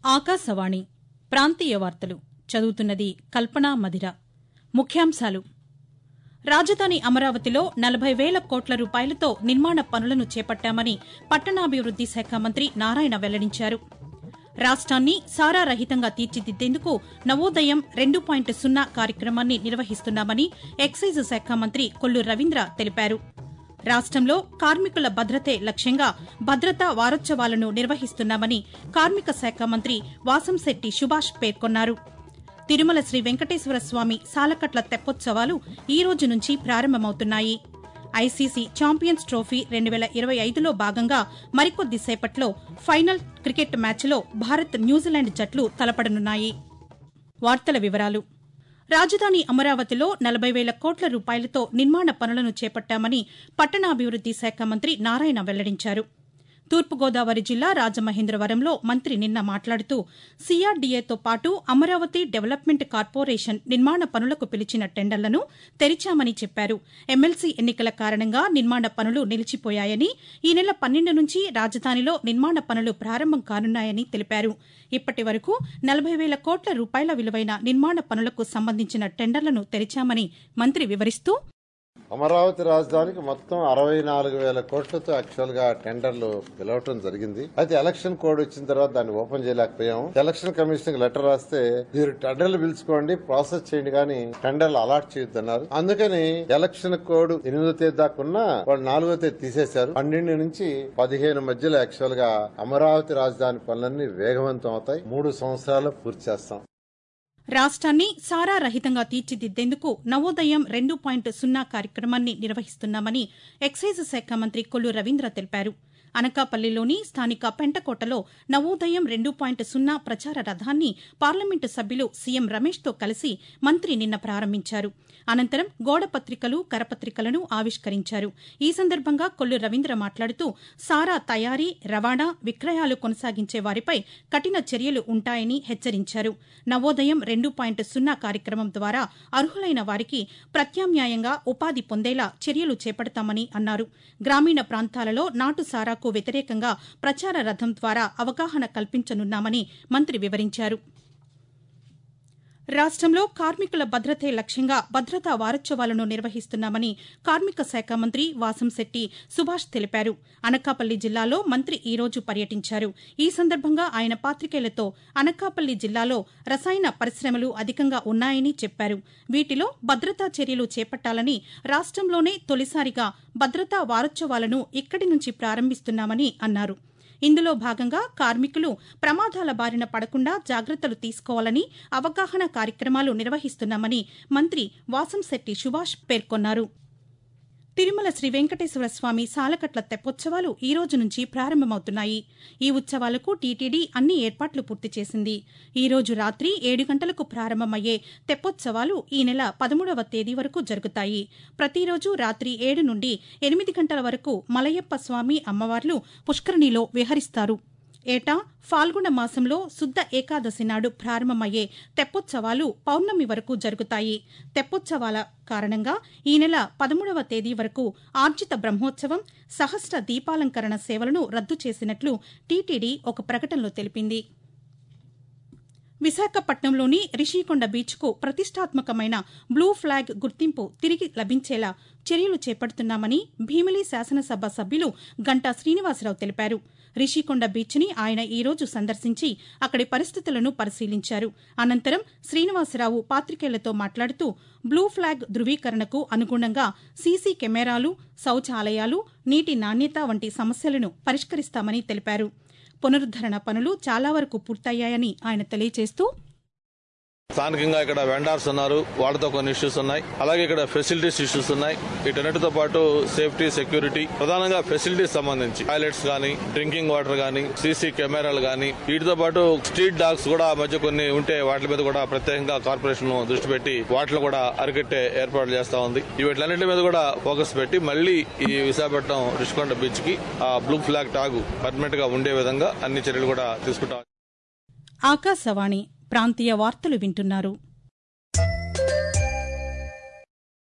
ఆకాశవాణి ప్రాంతీయ వార్తలు చదువుతున్నది కల్పనా మధిర ముఖ్యాంశాలు రాజధాని అమరావతిలో నలభై వేల కోట్ల రూపాయలతో నిర్మాణ పనులను చేపట్టామని పట్టణాభివృద్ది శాఖ మంత్రి నారాయణ వెల్లడించారు రాష్ట్రాన్ని సారా రహితంగా తీర్చిదిద్దేందుకు నవోదయం రెండు పాయింట్ సున్నా కార్యక్రమాన్ని నిర్వహిస్తున్నామని ఎక్సైజ్ శాఖ మంత్రి కొల్లు రవీంద్ర తెలిపారు రాష్టంలో కార్మికుల భద్రతే లక్ష్యంగా భద్రతా వారోత్సవాలను నిర్వహిస్తున్నామని కార్మిక శాఖ మంత్రి వాసంశెట్టి సుభాష్ పేర్కొన్నారు తిరుమల శ్రీ వెంకటేశ్వర స్వామి సాలకట్ల తెప్పోత్సవాలు ఈ రోజు నుంచి ప్రారంభమవుతున్నాయి ఐసీసీ ఛాంపియన్స్ ట్రోఫీ రెండు వేల ఇరవై ఐదులో భాగంగా మరికొద్ది సేపట్లో ఫైనల్ క్రికెట్ మ్యాచ్లో భారత్ న్యూజిలాండ్ జట్లు తలపడనున్నాయి వార్తల వివరాలు రాజధాని అమరావతిలో నలభై వేల కోట్ల రూపాయలతో నిర్మాణ పనులను చేపట్టామని పట్టణాభివృద్ది శాఖ మంత్రి నారాయణ వెల్లడించారు తూర్పుగోదావరి జిల్లా రాజమహేంద్రవరంలో మంత్రి నిన్న మాట్లాడుతూ సీఆర్డీఏతో పాటు అమరావతి డెవలప్మెంట్ కార్పొరేషన్ నిర్మాణ పనులకు పిలిచిన టెండర్లను తెరిచామని చెప్పారు ఎమ్మెల్సీ ఎన్నికల కారణంగా నిర్మాణ పనులు నిలిచిపోయాయని ఈ నెల పన్నెండు నుంచి రాజధానిలో నిర్మాణ పనులు ప్రారంభం కానున్నాయని తెలిపారు ఇప్పటి వరకు నలభై వేల కోట్ల రూపాయల విలువైన నిర్మాణ పనులకు సంబంధించిన టెండర్లను తెరిచామని మంత్రి వివరిస్తూ అమరావతి రాజధానికి మొత్తం అరవై నాలుగు వేల కోట్లతో యాక్చువల్ గా టెండర్లు పిలవటం జరిగింది అయితే ఎలక్షన్ కోడ్ వచ్చిన తర్వాత దాన్ని ఓపెన్ చేయలేకపోయాము ఎలక్షన్ కమిషన్ కి లెటర్ రాస్తే మీరు టెండర్లు పిలుచుకోండి ప్రాసెస్ చేయండి కానీ టెండర్లు అలాట్ చేయొద్దన్నారు అందుకని ఎలక్షన్ కోడ్ ఎనిమిదో తేదీ దాకా ఉన్నా వాళ్ళు నాలుగో తేదీ తీసేశారు పన్నెండు నుంచి పదిహేను మధ్యలో యాక్చువల్ గా అమరావతి రాజధాని పనులన్నీ వేగవంతం అవుతాయి మూడు సంవత్సరాలు పూర్తి చేస్తాం రాష్ట్రాన్ని సారా రహితంగా తీర్చిదిద్దేందుకు నవోదయం రెండు పాయింట్ సున్నా కార్యక్రమాన్ని నిర్వహిస్తున్నామని ఎక్సైజ్ శాఖ మంత్రి కొల్లు రవీంద్ర తెలిపారు అనకాపల్లిలోని స్థానిక పెంటకోటలో నవోదయం రెండు పాయింట్ సున్నా ప్రచార రథాన్ని పార్లమెంటు సభ్యులు సీఎం రమేష్తో కలిసి మంత్రి నిన్న ప్రారంభించారు అనంతరం గోడ పత్రికలు కరపత్రికలను ఆవిష్కరించారు ఈ సందర్భంగా కొల్లు రవీంద్ర మాట్లాడుతూ సారా తయారీ రవాణా విక్రయాలు కొనసాగించే వారిపై కఠిన చర్యలు ఉంటాయని హెచ్చరించారు నవోదయం రెండు పాయింట్ సున్నా కార్యక్రమం ద్వారా అర్హులైన వారికి ప్రత్యామ్నాయంగా ఉపాధి పొందేలా చర్యలు చేపడతామని అన్నారు గ్రామీణ ప్రాంతాలలో నాటు సారాకు వ్యతిరేకంగా ప్రచార రథం ద్వారా అవగాహన కల్పించనున్నామని మంత్రి వివరించారు రాష్టంలో కార్మికుల భద్రతే లక్ష్యంగా భద్రతా వారోత్సవాలను నిర్వహిస్తున్నామని కార్మిక శాఖ మంత్రి వాసంశెట్టి సుభాష్ తెలిపారు అనకాపల్లి జిల్లాలో మంత్రి ఈ రోజు పర్యటించారు ఈ సందర్భంగా ఆయన పాతికేయులతో అనకాపల్లి జిల్లాలో రసాయన పరిశ్రమలు అధికంగా ఉన్నాయని చెప్పారు వీటిలో భద్రతా చర్యలు చేపట్టాలని రాష్టంలోనే తొలిసారిగా భద్రతా వారోత్సవాలను ఇక్కడి నుంచి ప్రారంభిస్తున్నామని అన్నారు ఇందులో భాగంగా కార్మికులు ప్రమాదాల బారిన పడకుండా జాగ్రత్తలు తీసుకోవాలని అవగాహన కార్యక్రమాలు నిర్వహిస్తున్నామని మంత్రి వాసంశెట్టి సుభాష్ పేర్కొన్నారు తిరుమల శ్రీ వెంకటేశ్వర స్వామి సాలకట్ల తెప్పోత్సవాలు ఈ రోజు నుంచి ప్రారంభమవుతున్నాయి ఈ ఉత్సవాలకు టీటీడీ అన్ని ఏర్పాట్లు పూర్తి చేసింది ఈ రోజు రాత్రి ఏడు గంటలకు ప్రారంభమయ్యే తెప్పోత్సవాలు ఈ నెల పదమూడవ తేదీ వరకు జరుగుతాయి ప్రతిరోజు రాత్రి ఏడు నుండి ఎనిమిది గంటల వరకు మలయప్ప స్వామి అమ్మవార్లు పుష్కరిణిలో విహరిస్తారు ఏటా ఫాల్గుణ మాసంలో శుద్ధ ఏకాదశి నాడు ప్రారంభమయ్యే తెప్పోత్సవాలు పౌర్ణమి వరకు జరుగుతాయి తెప్పోత్సవాల కారణంగా ఈ నెల పదమూడవ తేదీ వరకు ఆర్జిత బ్రహ్మోత్సవం సహస్ర దీపాలంకరణ సేవలను రద్దు చేసినట్లు టీటీడీ ఒక ప్రకటనలో తెలిపింది విశాఖపట్నంలోని రిషికొండ బీచ్కు ప్రతిష్టాత్మకమైన బ్లూ ఫ్లాగ్ గుర్తింపు తిరిగి లభించేలా చర్యలు చేపడుతున్నామని భీమిలి శాసనసభ సభ్యులు గంటా శ్రీనివాసరావు తెలిపారు రిషికొండ బీచ్ని ఆయన ఈ రోజు సందర్శించి అక్కడి పరిస్థితులను పరిశీలించారు అనంతరం శ్రీనివాసరావు పాతికేయులతో మాట్లాడుతూ బ్లూ ఫ్లాగ్ ధృవీకరణకు అనుగుణంగా సీసీ కెమెరాలు శౌచాలయాలు నీటి నాణ్యత వంటి సమస్యలను పరిష్కరిస్తామని తెలిపారు పునరుద్దరణ పనులు చాలా వరకు పూర్తయ్యాయని ఆయన తెలియజేస్తూ స్థానికంగా ఇక్కడ వెండార్స్ ఉన్నారు వాళ్ళతో కొన్ని ఇష్యూస్ ఉన్నాయి అలాగే ఇక్కడ ఫెసిలిటీస్ ఇష్యూస్ ఉన్నాయి వీటన్నిటితో పాటు సేఫ్టీ సెక్యూరిటీ ప్రధానంగా ఫెసిలిటీస్ సంబంధించి టాయిలెట్స్ గానీ డ్రింకింగ్ వాటర్ గానీ సీసీ కెమెరాలు గానీ వీటితో పాటు స్ట్రీట్ డాగ్స్ కూడా ఆ మధ్య కొన్ని ఉంటే వాటి మీద కూడా ప్రత్యేకంగా కార్పొరేషన్ దృష్టి పెట్టి వాటిని కూడా అరికట్టే ఏర్పాట్లు చేస్తా ఉంది వీటిలన్నింటి మీద కూడా ఫోకస్ పెట్టి మళ్ళీ ఈ విశాఖపట్నం రిషికొండ బీచ్ కి ఆ బ్లూ ఫ్లాగ్ టాగు పర్మనెంట్ గా ఉండే విధంగా అన్ని చర్యలు కూడా తీసుకుంటాం ఆకాశవాణి ప్రాంతీయ వార్తలు వింటున్నారు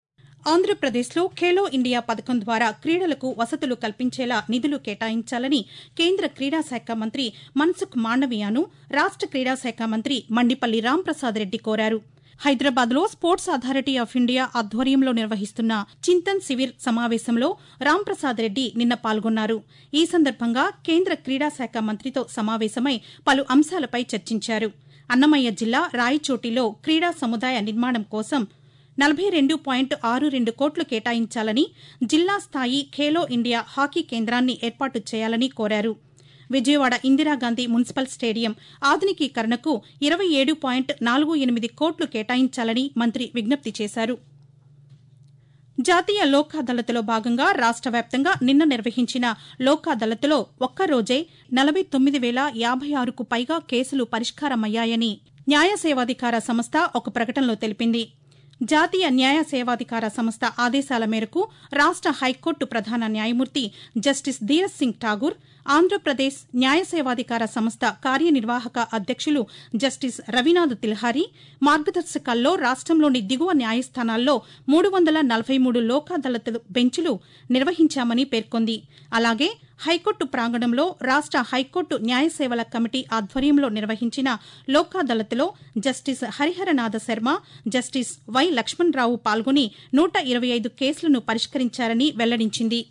ఆంధ్రప్రదేశ్లో ఖేలో ఇండియా పథకం ద్వారా క్రీడలకు వసతులు కల్పించేలా నిధులు కేటాయించాలని కేంద్ర క్రీడా శాఖ మంత్రి మన్సుఖ్ మాండవీయాను రాష్ట క్రీడా శాఖ మంత్రి మండిపల్లి రాంప్రసాద్ రెడ్డి కోరారు హైదరాబాద్లో స్పోర్ట్స్ అథారిటీ ఆఫ్ ఇండియా ఆధ్వర్యంలో నిర్వహిస్తున్న చింతన్ శివిర్ సమావేశంలో రాంప్రసాద్ రెడ్డి నిన్న పాల్గొన్నారు ఈ సందర్భంగా కేంద్ర క్రీడా శాఖ మంత్రితో సమావేశమై పలు అంశాలపై చర్చించారు అన్నమయ్య జిల్లా రాయచోటిలో క్రీడా సముదాయ నిర్మాణం కోసం నలభై రెండు పాయింట్ ఆరు రెండు కోట్లు కేటాయించాలని జిల్లా స్థాయి ఖేలో ఇండియా హాకీ కేంద్రాన్ని ఏర్పాటు చేయాలని కోరారు విజయవాడ ఇందిరాగాంధీ మున్సిపల్ స్టేడియం ఆధునికీకరణకు ఇరవై ఏడు పాయింట్ నాలుగు ఎనిమిది కోట్లు కేటాయించాలని మంత్రి విజ్ఞప్తి చేశారు జాతీయ లోక్ అదాలత్లో భాగంగా రాష్ట వ్యాప్తంగా నిన్న నిర్వహించిన లోక్ అదాలత్లో ఒక్కరోజే నలభై తొమ్మిది వేల యాభై ఆరుకు పైగా కేసులు పరిష్కారమయ్యాయని న్యాయ సేవాధికార సంస్థ ఒక ప్రకటనలో తెలిపింది జాతీయ న్యాయ సేవాధికార సంస్థ ఆదేశాల మేరకు రాష్ట హైకోర్టు ప్రధాన న్యాయమూర్తి జస్టిస్ ధీరజ్ సింగ్ ఠాగూర్ ఆంధ్రప్రదేశ్ న్యాయ సేవాధికార సంస్థ కార్యనిర్వాహక అధ్యక్షులు జస్టిస్ రవినాథ్ తిల్హారీ మార్గదర్శకాల్లో రాష్టంలోని దిగువ న్యాయస్థానాల్లో మూడు వందల నలభై మూడు లోక్ అదాలత్ బెంచ్లు నిర్వహించామని పేర్కొంది అలాగే హైకోర్టు ప్రాంగణంలో రాష్ట హైకోర్టు న్యాయ సేవల కమిటీ ఆధ్వర్యంలో నిర్వహించిన లోక్ అదాలత్లో justice Hariharanatha Sharma justice Y Lakshmana Rao పాల్గొని నూట ఇరవై ఐదు కేసులను పరిష్కరించారని వెల్లడించింది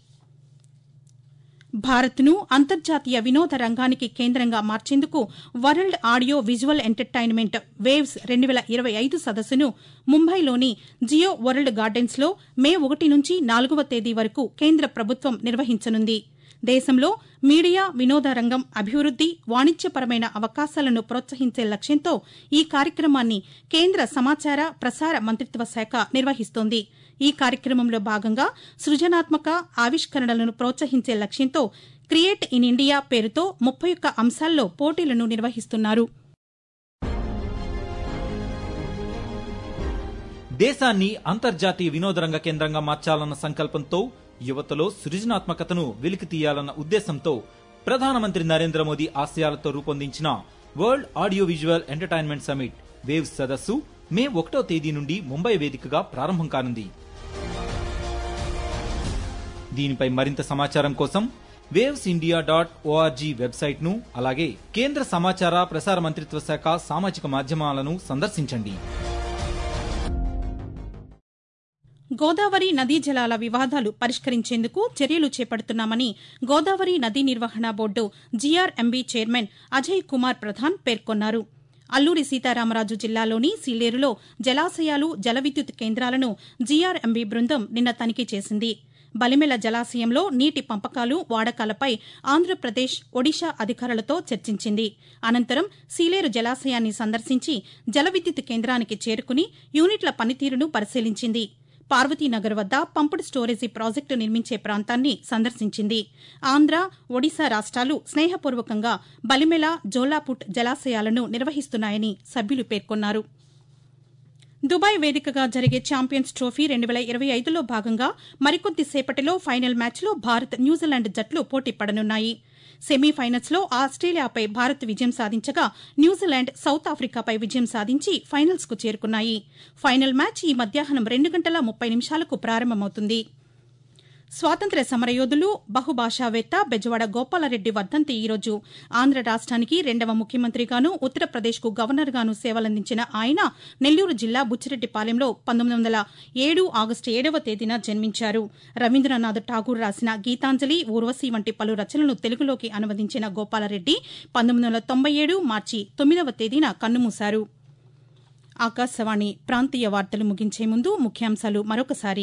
భారత్ను అంతర్జాతీయ వినోద రంగానికి కేంద్రంగా మార్చేందుకు world audio visual entertainment waves రెండు వేల ఇరవై ఐదు సదస్సును ముంబైలోని జియో వరల్డ్ గార్డెన్స్లో మే ఒకటి నుంచి నాలుగవ తేదీ వరకు కేంద్ర ప్రభుత్వం నిర్వహించనుంది దేశంలో మీడియా వినోద రంగం అభివృద్ది వాణిజ్యపరమైన అవకాశాలను ప్రోత్సహించే లక్ష్యంతో ఈ కార్యక్రమాన్ని కేంద్ర సమాచార ప్రసార మంత్రిత్వ శాఖ నిర్వహిస్తోంది ఈ కార్యక్రమంలో భాగంగా సృజనాత్మక ఆవిష్కరణలను ప్రోత్సహించే లక్ష్యంతో క్రియేట్ ఇన్ ఇండియా పేరుతో ముప్పై ఒక్క అంశాల్లో పోటీలను నిర్వహిస్తున్నారు దేశాన్ని అంతర్జాతీయ వినోదరంగ కేంద్రంగా మార్చాలన్న సంకల్పంతో యువతలో సృజనాత్మకతను వెలికి తీయాలన్న ఉద్దేశంతో ప్రధానమంత్రి నరేంద్ర మోదీ ఆశయాలతో రూపొందించిన world audio visual entertainment summit waves సదస్సు మే ఒకటో తేదీ నుండి ముంబై వేదికగా ప్రారంభం కానుంది దీనిపై మరింత సమాచారం కోసం waves India dot O R G website ను అలాగే కేంద్ర సమాచార ప్రసార మంత్రిత్వ శాఖ సామాజిక మాధ్యమాలను సందర్శించండి గోదావరి నదీ జలాల వివాదాలు పరిష్కరించేందుకు చర్యలు చేపడుతున్నామని గోదావరి నదీ నిర్వహణ board GRMB chairman Ajay Kumar Pradhan పేర్కొన్నారు అల్లూరి సీతారామరాజు జిల్లాలోని సీలేరులో జలాశయాలు జల విద్యుత్ కేంద్రాలను జీఆర్ఎంబీ బృందం నిన్న తనిఖీ చేసింది బలిమెల జలాశయంలో నీటి పంపకాలు వాడకాలపై ఆంధ్రప్రదేశ్ ఒడిషా అధికారులతో చర్చించింది అనంతరం సీలేరు జలాశయాన్ని సందర్శించి జల విద్యుత్ కేంద్రానికి చేరుకుని యూనిట్ల పనితీరును పరిశీలించింది పార్వతీనగర్ వద్ద పంపుడు స్టోరేజీ ప్రాజెక్టు నిర్మించే ప్రాంతాన్ని సందర్శించింది ఆంధ్ర ఒడిశా రాష్ట్రాలు స్నేహపూర్వకంగా బలిమెల జోలాపుట్ జలాశయాలను నిర్వహిస్తున్నాయని సభ్యులు పేర్కొన్నారు దుబాయ్ వేదికగా జరిగే ఛాంపియన్స్ ట్రోఫీ రెండు వేల ఇరవై ఐదులో భాగంగా మరికొద్ది సేపటిలో ఫైనల్ మ్యాచ్లో భారత్ న్యూజిలాండ్ జట్లు పోటీ పడనున్నాయి సెమీఫైనల్స్లో ఆస్ట్రేలియాపై భారత్ విజయం సాధించగా న్యూజిలాండ్ సౌత్ ఆఫ్రికాపై విజయం సాధించి ఫైనల్స్కు చేరుకున్నాయి ఫైనల్ మ్యాచ్ ఈ మధ్యాహ్నం రెండు గంటల ముప్పై నిమిషాలకు ప్రారంభమవుతుంది స్వాతంత్ర్య సమరయోధులు బహుభాషావేత్త బెజవాడ గోపాలరెడ్డి వర్ధంతి ఈరోజు ఆంధ్ర రాష్ట్రానికి రెండవ ముఖ్యమంత్రిగాను ఉత్తరప్రదేశ్కు గవర్నర్గాను సేవలందించిన ఆయన నెల్లూరు జిల్లా బుచ్చిరెడ్డిపాలెంలో పంతొమ్మిది వందల ఏడు ఆగస్టు ఏడవ తేదీన జన్మించారు రవీంద్రనాథ్ ఠాగూర్ రాసిన గీతాంజలి ఊర్వశి వంటి పలు రచనలను తెలుగులోకి అనువదించిన గోపాలరెడ్డి పంతొమ్మిది వందల తొంభై ఏడు మార్చి తొమ్మిదవ తేదీన కన్నుమూశారు ఆకాశవాణి ప్రాంతీయ వార్తలు ముగించే ముందు ముఖ్యాంశాలు మరొకసారి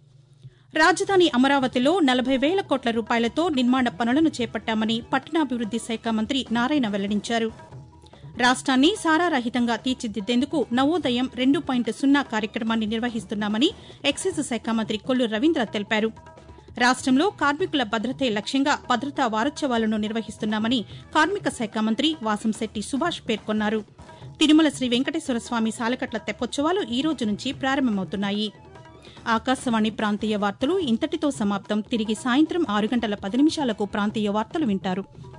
రాజధాని అమరావతిలో నలభై వేల కోట్ల రూపాయలతో నిర్మాణ పనులను చేపట్టామని పట్టణాభివృద్ది శాఖ మంత్రి నారాయణ వెల్లడించారు రాష్ట్రాన్ని సారారహితంగా తీర్చిదిద్దేందుకు నవోదయం రెండు పాయింట్ సున్నా కార్యక్రమాన్ని నిర్వహిస్తున్నామని ఎక్సైజ్ శాఖ మంత్రి కొల్లు రవీంద్ర తెలిపారు రాష్ట్రంలో కార్మికుల భద్రతే లక్ష్యంగా భద్రతా వారోత్సవాలను నిర్వహిస్తున్నామని కార్మిక శాఖ మంత్రి వాసంశెట్టి సుభాష్ పేర్కొన్నారు తిరుమల శ్రీ వెంకటేశ్వర స్వామి సాలకట్ల తెప్పోత్సవాలు ఈ రోజు నుంచి ప్రారంభమవుతున్నాయి ఆకాశవాణి ప్రాంతీయ వార్తలు ఇంతటితో సమాప్తం తిరిగి సాయంత్రం ఆరు గంటల పది నిమిషాలకు ప్రాంతీయ వార్తలు వింటారు